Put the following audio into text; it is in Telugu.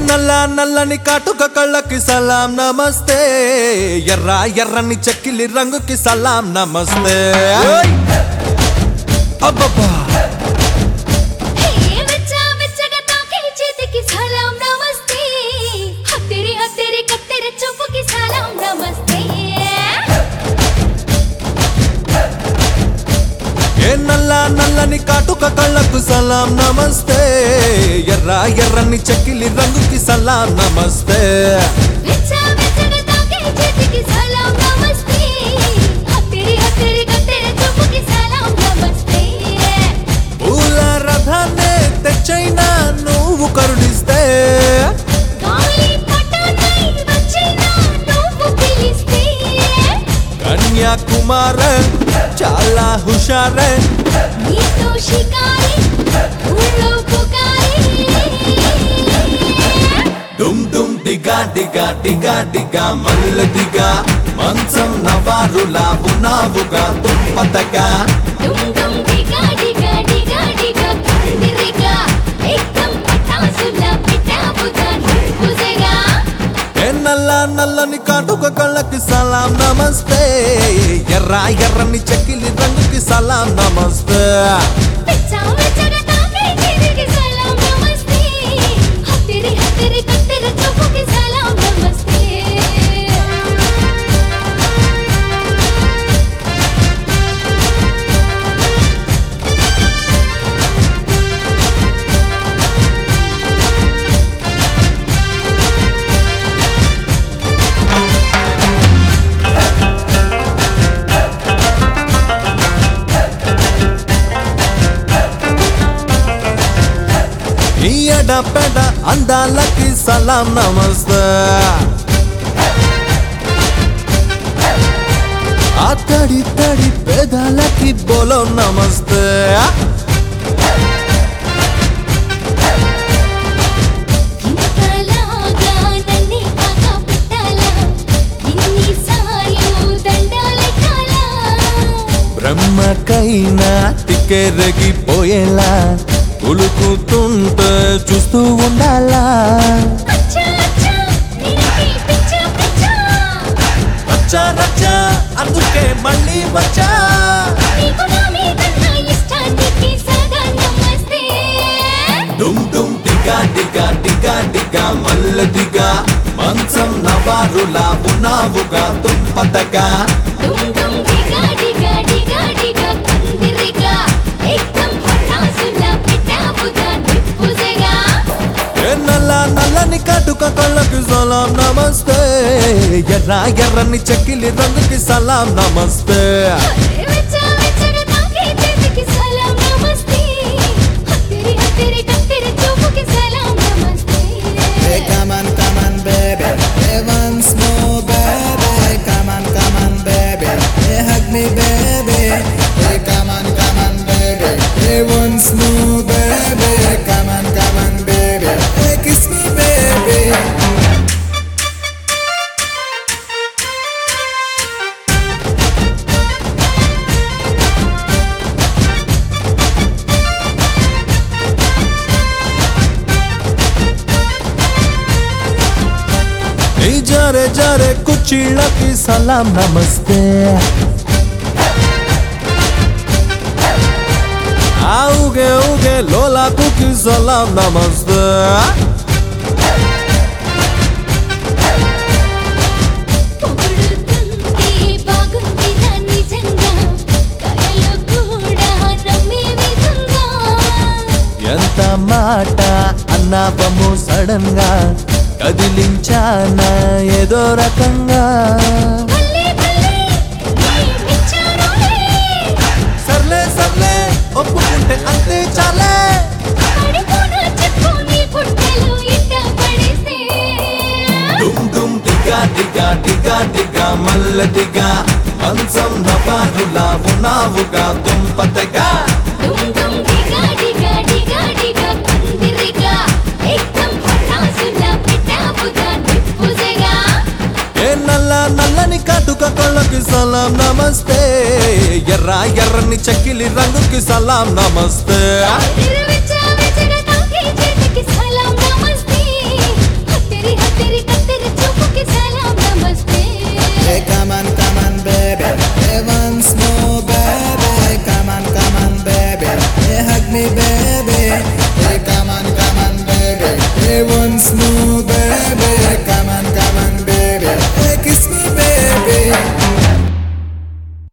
నల్ల నల్లని కాటుక కళ్ళకి సలాం నమస్తే ఎర్ర ఎర్రని చెక్కిలి రంగుకి సలాం నమస్తే ఓయ్! అబ్బబ్బా హే వెచ్చ వెచ్చగా తాకే చేతికి సలాం నమస్తే హత్తెరి హత్తెరి కత్తెరి చూపుకి సలాం నమస్తే ఏ నల్ల నల్లని కాటుక కళ్ళకు సలాం నమస్తే ఎర్ర ఎర్రని చెక్కిలి రంగుకి సలాం నమస్తే వెచ్చ వెచ్చగా తాకే చేతికి సలాం నమస్తే హత్తెరి హత్తెరి కత్తెరి చూపుకి సలాం నమస్తే పూల రథాన్నే తెచ్చైనా నువ్వు కరుణిస్తే గాలి పటానై వచ్చినా నువ్వు పిలిస్తే కన్యాకుమార చాలా హుషారే నీతో షికారి ఊళ్ళో పుకారి డుమ్ డుమ్ డిగా డిగా డిగా డిగా మల్ల దిగా మంచం నవారులా ఉన్నావుగా దుంపతగా డుమ్ డుమ్ డిగా డిగా డిగా డిగా కందిరిగా ఏకం పటాసులా పెట్టావుగా నువ్వుజగా ఏ నల్ల నల్లని కాటుక కళ్ళకి సలాం నమస్తే ఎర్ర ఎర్రని చెక్కిలి రంగుకి సలాం నమస్తే వెచ్చా వెచ్చగా తాకే చేతికి సలాం నమస్తే హత్తెరి హత్తెరి కత్తెరి చూపుకి సలాం నమస్తే ఈ ఎడపెడ అందాలకి సలాం నమస్తే ఆ తడి తడి పేదాలకి బోలో నమస్తే ఇంతలాగా నన్నే కాక పెట్టాలా ఇన్నిసార్లు దండాలెట్టాలా బ్రహ్మకైనా తిక్కెరగిపోయేలా ఉలుకుతుంటే చూస్తూ ఉండాలా అచ్చా అచ్చా నిన్నే పిచ్చా పిచ్చా వచ్చా రచ్చా అందుకే మళ్ళీ వచ్చా నీకు నా మీద నా ఇష్టానికి సదా నమస్తే డుమ్ డుమ్ డిగా డిగా డిగా డిగా మల్ల దిగా మంచం నవారులా ఉన్నావుగా దుంపతగా డుమ్ డుమ్ డిగా డిగా డిగా డిగా కందిరిగా ఏకం పటాసులా పెట్టావుగా నిప్పుజగా ఏ నల్ల నల్లని కాటుక కళ్ళకి సలాం నమస్తే ఎర్ర ఎర్రని చెక్కిలి రంగుకి సలాం నమస్తే వెచ్చా వెచ్చగా తాకే చేతికి సలాం నమస్తే హత్తెరి హత్తెరి కత్తెరి చూపుకి సలాం నమస్తే Hey, come on, come on, baby. Hey, once more, baby. Come on, come on, baby. Hey, hug me, baby. Hey, come on, come on, baby. Hey, once more, baby. Come on, come on, baby. Hey, kiss me, baby. ఈ జరే జరే కుచ్చిళ్ళకి సలాం నమస్తే ఆ ఊగే ఊగే లోలాకుకి సలాం నమస్తే పొగుడుతుంటే బాగుంది నా నిజంగా కలలు కూడా నమ్మే విధంగా ఎంత మాట అన్నాపము సడన్ గా కదిలించానా ఏదో రకంగా భలే భలే ప్రేమించానులే సర్లే సర్లే ఒప్పుకుంటే అంతే చాలే పడిపోనా చెప్పు నీ పుట్టెలు ఇట్ట పడేస్తే డుమ్ డుమ్ డిగా డిగా డిగా డిగా మల్ల డిగా మంచం నవారులా ఉన్నావుగా దుంపతగా డుమ్ డుమ్ డిగా డిగా డిగా డిగా కందిరిగా ఏకం పటాసులా పెట్టావుగా నిప్పుజగా ఏ నల్ల నల్లని కాటుక కళ్ళకి సలాం నమస్తే ఎర్ర ఎర్రని చెక్కిలి రంగుకి సలాం నమస్తే ఇరవై